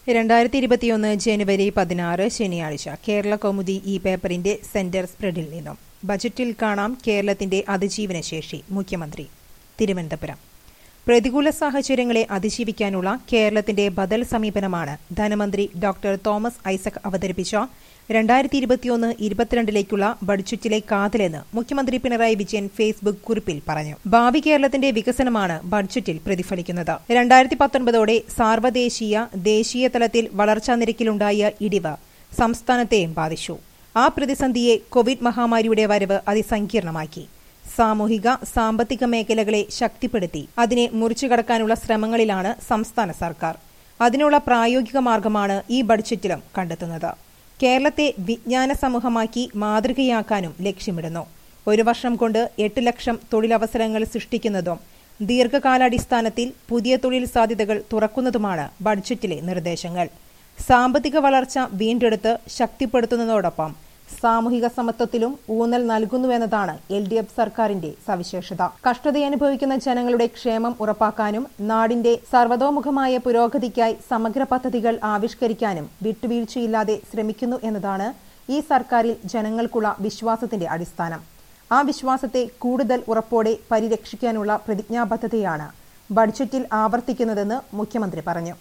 രണ്ടായിരത്തി ഇരുപത്തിയൊന്ന് ജനുവരി പതിനാറ് ശനിയാഴ്ച കേരള കൗമുദി ഈ പേപ്പറിന്റെ സെന്റർ സ്പ്രെഡിൽ നിന്നും ബജറ്റിൽ കാണാം കേരളത്തിന്റെ അതിജീവന ശേഷി മുഖ്യമന്ത്രി തിരുവനന്തപുരം പ്രതികൂല സാഹചര്യങ്ങളെ അതിജീവിക്കാനുള്ള കേരളത്തിന്റെ ബദൽ സമീപനമാണ് ധനമന്ത്രി ഡോക്ടർ തോമസ് ഐസക് അവതരിപ്പിച്ച രണ്ടായിരത്തി ഇരുപത്തിയൊന്ന് ഇരുപത്തിരണ്ടിലേക്കുള്ള ബഡ്ജറ്റിലെ കാതലെന്ന് മുഖ്യമന്ത്രി പിണറായി വിജയൻ ഫേസ്ബുക്ക് കുറിപ്പിൽ പറഞ്ഞു ഭാവി കേരളത്തിന്റെ വികസനമാണ് ബഡ്ജറ്റിൽ പ്രതിഫലിക്കുന്നത് രണ്ടായിരത്തി പത്തൊൻപതോടെ സാർവദേശീയ ദേശീയ തലത്തിൽ വളർച്ചാ നിരക്കിലുണ്ടായ ഇടിവ് സംസ്ഥാനത്തെയും ബാധിച്ചു ആ പ്രതിസന്ധിയെ കോവിഡ് മഹാമാരിയുടെ വരവ് അതിസങ്കീർണമാക്കി സാമൂഹിക സാമ്പത്തിക മേഖലകളെ ശക്തിപ്പെടുത്തി അതിനെ മുറിച്ചു കടക്കാനുള്ള ശ്രമങ്ങളിലാണ് സംസ്ഥാന സർക്കാർ അതിനുള്ള പ്രായോഗിക മാർഗമാണ് ഈ ബഡ്ജറ്റിലും കണ്ടെത്തുന്നത് കേരളത്തെ വിജ്ഞാന സമൂഹമാക്കി മാതൃകയാക്കാനും ലക്ഷ്യമിടുന്നു ഒരു വർഷം കൊണ്ട് എട്ട് ലക്ഷം തൊഴിലവസരങ്ങൾ സൃഷ്ടിക്കുന്നതും ദീർഘകാലാടിസ്ഥാനത്തിൽ പുതിയ തൊഴിൽ സാധ്യതകൾ തുറക്കുന്നതുമാണ് ബഡ്ജറ്റിലെ നിർദ്ദേശങ്ങൾ സാമ്പത്തിക വളർച്ച വീണ്ടെടുത്ത് ശക്തിപ്പെടുത്തുന്നതോടൊപ്പം സാമൂഹിക സമത്വത്തിലും ഊന്നൽ നൽകുന്നുവെന്നതാണ് എൽ ഡി എഫ് സർക്കാരിന്റെ സവിശേഷത കഷ്ടതയനുഭവിക്കുന്ന ജനങ്ങളുടെ ക്ഷേമം ഉറപ്പാക്കാനും നാടിന്റെ സർവതോമുഖമായ പുരോഗതിക്കായി സമഗ്ര പദ്ധതികൾ ആവിഷ്കരിക്കാനും വിട്ടുവീഴ്ചയില്ലാതെ ശ്രമിക്കുന്നു എന്നതാണ് ഈ സർക്കാരിൽ ജനങ്ങൾക്കുള്ള വിശ്വാസത്തിന്റെ അടിസ്ഥാനം ആ വിശ്വാസത്തെ കൂടുതൽ ഉറപ്പോടെ പരിരക്ഷിക്കാനുള്ള പ്രതിജ്ഞാബദ്ധതയാണ് ബഡ്ജറ്റിൽ ആവർത്തിക്കുന്നതെന്ന് മുഖ്യമന്ത്രി പറഞ്ഞു